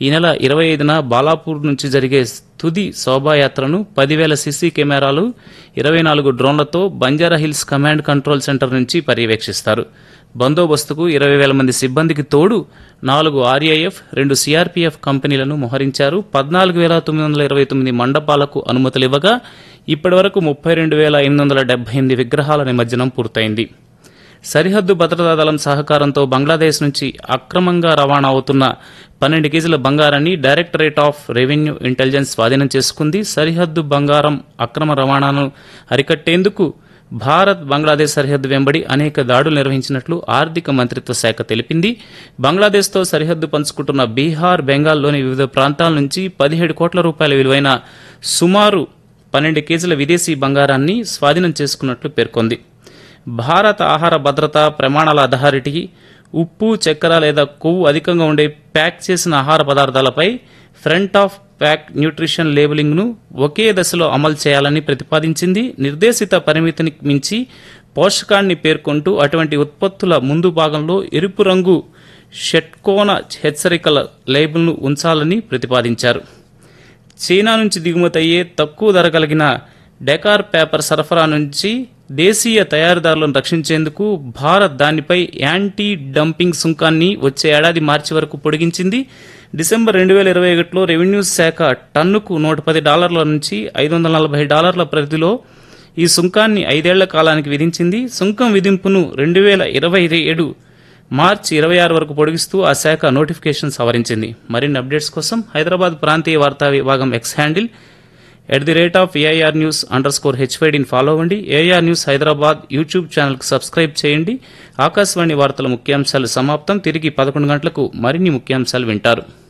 ఈ నెల ఇరవై ఐదున బాలాపూర్ నుంచి జరిగే తుది శోభాయాత్రను పదివేల సీసీ కెమెరాలు ఇరవై నాలుగు డ్రోన్లతో బంజారాహిల్స్ కమాండ్ కంట్రోల్ సెంటర్ నుంచి పర్యవేక్షిస్తారు బందోబస్తుకు ఇరవై వేల మంది సిబ్బందికి తోడు నాలుగు ఆర్ఐఎఫ్ రెండు సిఆర్పీఎఫ్ కంపెనీలను మోహరించారు పద్నాలుగు వేల తొమ్మిది వందల ఇరవై తొమ్మిది మండపాలకు అనుమతులు ఇవ్వగా ఇప్పటివరకు ముప్పై రెండు వేల ఎనిమిది వందల డెబ్బై ఎనిమిది విగ్రహాల నిమజ్జనం పూర్తయింది సరిహద్దు భద్రతా దళం సహకారంతో బంగ్లాదేశ్ నుంచి అక్రమంగా రవాణా అవుతున్న పన్నెండు కేజీల బంగారాన్ని డైరెక్టరేట్ ఆఫ్ రెవెన్యూ ఇంటెలిజెన్స్ స్వాధీనం చేసుకుంది సరిహద్దు బంగారం అక్రమ రవాణాను అరికట్టేందుకు భారత్ బంగ్లాదేశ్ సరిహద్దు వెంబడి అనేక దాడులు నిర్వహించినట్లు ఆర్థిక మంత్రిత్వ శాఖ తెలిపింది బంగ్లాదేశ్తో సరిహద్దు పంచుకుంటున్న బీహార్ బెంగాల్లోని వివిధ ప్రాంతాల నుంచి పదిహేడు కోట్ల రూపాయల విలువైన సుమారు పన్నెండు కేజీల విదేశీ బంగారాన్ని స్వాధీనం చేసుకున్నట్లు పేర్కొంది భారత ఆహార భద్రత ప్రమాణాల అథారిటీ ఉప్పు చక్కెర లేదా కొవ్వు అధికంగా ఉండే ప్యాక్ చేసిన ఆహార పదార్థాలపై ఫ్రంట్ ఆఫ్ ప్యాక్ న్యూట్రిషన్ లేబులింగ్ను ఒకే దశలో అమలు చేయాలని ప్రతిపాదించింది నిర్దేశిత పరిమితిని మించి పోషకాన్ని పేర్కొంటూ అటువంటి ఉత్పత్తుల ముందు భాగంలో ఎరుపు రంగు షట్కోణ హెచ్చరికల లేబుల్ను ఉంచాలని ప్రతిపాదించారు చైనా నుంచి దిగుమతి అయ్యే తక్కువ ధర కలిగిన డెకార్ పేపర్ సరఫరా నుంచి దేశీయ తయారీదారులను రక్షించేందుకు భారత్ దానిపై యాంటీ డంపింగ్ సుంకాన్ని వచ్చే ఏడాది మార్చి వరకు పొడిగించింది డిసెంబర్ రెండు వేల ఇరవై ఒకటిలో రెవెన్యూ శాఖ టన్నుకు నూట పది డాలర్ల నుంచి ఐదు వందల నలభై డాలర్ల పరిధిలో ఈ సుంకాన్ని ఐదేళ్ల కాలానికి విధించింది సుంకం విధింపును రెండు వేల ఇరవై ఏడు మార్చి ఇరవై ఆరు వరకు పొడిగిస్తూ ఆ శాఖ నోటిఫికేషన్ సవరించింది మరిన్ని అప్డేట్స్ కోసం హైదరాబాద్ ప్రాంతీయ వార్తా విభాగం X handle at the rate of AIR news under score హెచ్వైడిని ఫాలో అవ్వండి ఏఐఆర్ న్యూస్ హైదరాబాద్ యూట్యూబ్ ఛానల్కి సబ్స్క్రైబ్ చేయండి ఆకాశవాణి వార్తల ముఖ్యాంశాలు సమాప్తం తిరిగి పదకొండు గంటలకు మరిన్ని ముఖ్యాంశాలు వింటారు